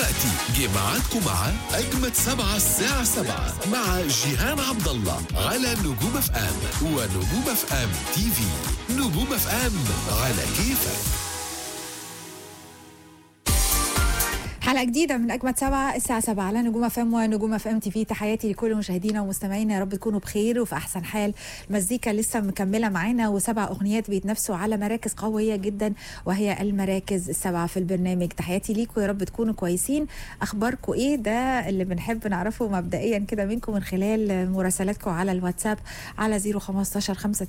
دلوقتي جه ميعادكم مع أجمد سبعة الساعة سبعة مع جيهان عبد الله على نجوم اف ام ونجوم اف ام تي في نجوم اف ام على كيفك حلقة جديدة من أجمد سبعة الساعة سبعة على نجوم اف ام ونجوم اف ام تي في تحياتي لكل مشاهدينا ومستمعينا يا رب تكونوا بخير وفي أحسن حال مزيكا لسه مكملة معانا وسبع أغنيات بيتنافسوا على مراكز قوية جدا وهي المراكز السبعة في البرنامج تحياتي ليكم يا رب تكونوا كويسين أخباركم إيه ده اللي بنحب نعرفه مبدئيا كده منكم من خلال مراسلاتكم على الواتساب على 015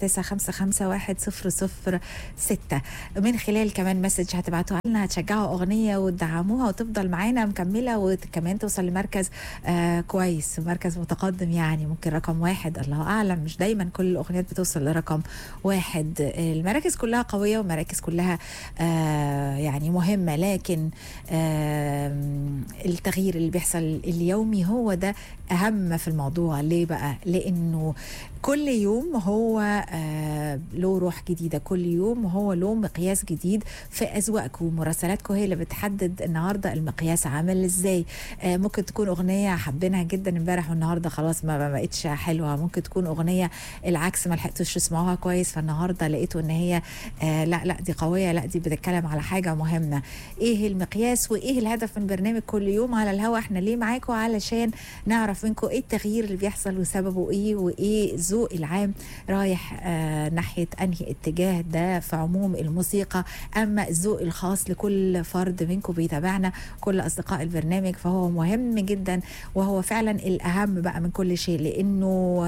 5955 100 من خلال كمان مسج هتبعتوها لنا هتشجعوا أغنية وتدعموها وتفضل معانا مكمله وكمان توصل لمركز آه كويس مركز متقدم يعني ممكن رقم واحد الله اعلم مش دايما كل الاغنيات بتوصل لرقم واحد المراكز كلها قويه والمراكز كلها آه يعني مهمه لكن آه التغيير اللي بيحصل اليومي هو ده اهم في الموضوع ليه بقى لانه كل يوم هو آه له روح جديده كل يوم هو له مقياس جديد في اذواقكم ومراسلاتكم هي اللي بتحدد النهارده المقياس عامل ازاي آه ممكن تكون اغنيه حابينها جدا امبارح والنهارده خلاص ما ما بقتش حلوه ممكن تكون اغنيه العكس ما لحقتوش تسمعوها كويس فالنهارده لقيتوا ان هي آه لا لا دي قويه لا دي بتتكلم على حاجه مهمه ايه المقياس وايه الهدف من برنامج كل يوم على الهوا احنا ليه معاكم علشان نعرف منكم ايه التغيير اللي بيحصل وسببه ايه وايه الذوق العام رايح آه ناحيه انهي اتجاه ده في عموم الموسيقى اما الذوق الخاص لكل فرد منكم بيتابعنا كل اصدقاء البرنامج فهو مهم جدا وهو فعلا الاهم بقى من كل شيء لانه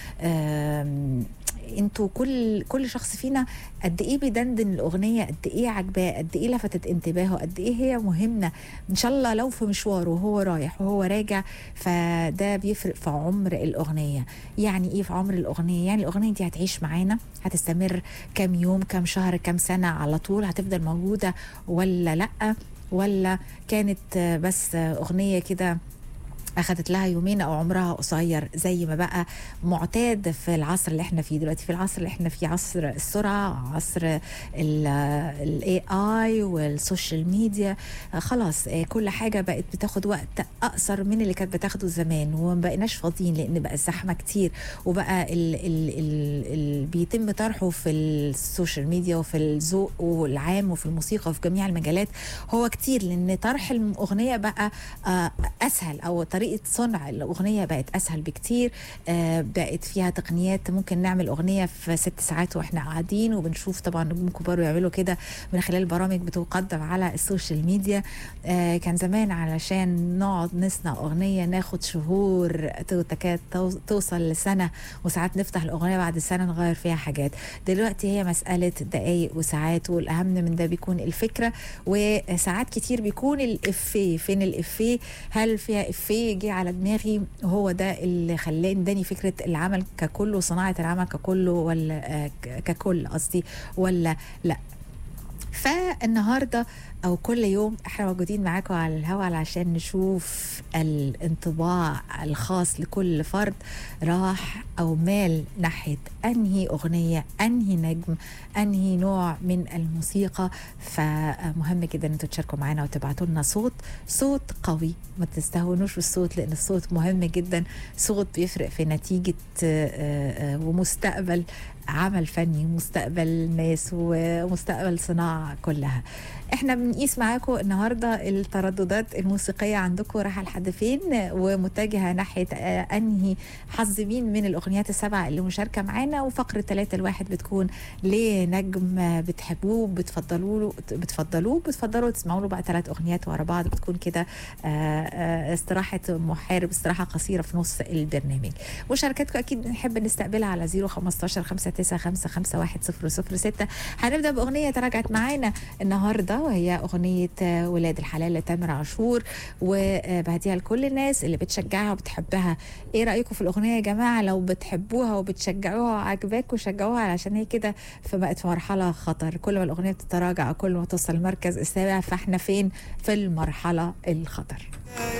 انتوا كل كل شخص فينا قد ايه بيدندن الاغنيه قد ايه عجباه قد ايه لفتت انتباهه قد ايه هي مهمه ان شاء الله لو في مشواره وهو رايح وهو راجع فده بيفرق في عمر الاغنيه يعني ايه في عمر الاغنيه يعني الاغنيه دي هتعيش معانا هتستمر كام يوم كام شهر كام سنه على طول هتفضل موجوده ولا لا ولا كانت بس اغنيه كده اخذت لها يومين او عمرها قصير زي ما بقى معتاد في العصر اللي احنا فيه دلوقتي في العصر اللي احنا فيه عصر السرعه عصر الاي اي والسوشيال ميديا خلاص كل حاجه بقت بتاخد وقت اقصر من اللي كانت بتاخده زمان وما بقيناش فاضيين لان بقى الزحمه كتير وبقى اللي بيتم طرحه في السوشيال ميديا وفي الذوق والعام وفي الموسيقى وفي جميع المجالات هو كتير لان طرح الاغنيه بقى اسهل او طريقه صنع الاغنيه بقت اسهل بكتير آه بقت فيها تقنيات ممكن نعمل اغنيه في ست ساعات واحنا قاعدين وبنشوف طبعا نجوم كبار يعملوا كده من خلال برامج بتقدم على السوشيال ميديا آه كان زمان علشان نقعد نصنع اغنيه ناخد شهور تكاد توصل لسنه وساعات نفتح الاغنيه بعد سنه نغير فيها حاجات دلوقتي هي مساله دقائق وساعات والاهم من ده بيكون الفكره وساعات كتير بيكون الافيه فين الافيه هل فيها افيه جه على دماغي هو ده اللي خلاني اداني فكره العمل ككل وصناعه العمل ككل ولا ككل قصدي ولا لا فالنهارده او كل يوم احنا موجودين معاكم على الهواء علشان نشوف الانطباع الخاص لكل فرد راح او مال ناحيه انهي اغنيه انهي نجم انهي نوع من الموسيقى فمهم جدا انتوا تشاركوا معانا وتبعتوا لنا صوت صوت قوي ما تستهونوش بالصوت لان الصوت مهم جدا صوت بيفرق في نتيجه ومستقبل عمل فني ومستقبل ناس ومستقبل صناعه كلها احنا بنقيس معاكم النهارده الترددات الموسيقيه عندكم رايحه لحد فين ومتجهه ناحيه انهي حظ مين من الاغنيات السبعه اللي مشاركه معانا وفقره ثلاثة الواحد بتكون ليه نجم بتحبوه بتفضلوه بتفضلوه بتفضلوا تسمعوا له بقى ثلاث اغنيات ورا بعض بتكون كده استراحه محارب استراحه قصيره في نص البرنامج مشاركاتكم اكيد بنحب نستقبلها على 015 5955 100 هنبدا باغنيه تراجعت معانا النهارده وهي أغنية ولاد الحلال لتامر عاشور وبهديها لكل الناس اللي بتشجعها وبتحبها إيه رأيكم في الأغنية يا جماعة لو بتحبوها وبتشجعوها وعجباكم شجعوها علشان هي كده فبقت في مرحلة خطر كل ما الأغنية بتتراجع كل ما توصل المركز السابع فاحنا فين في المرحلة الخطر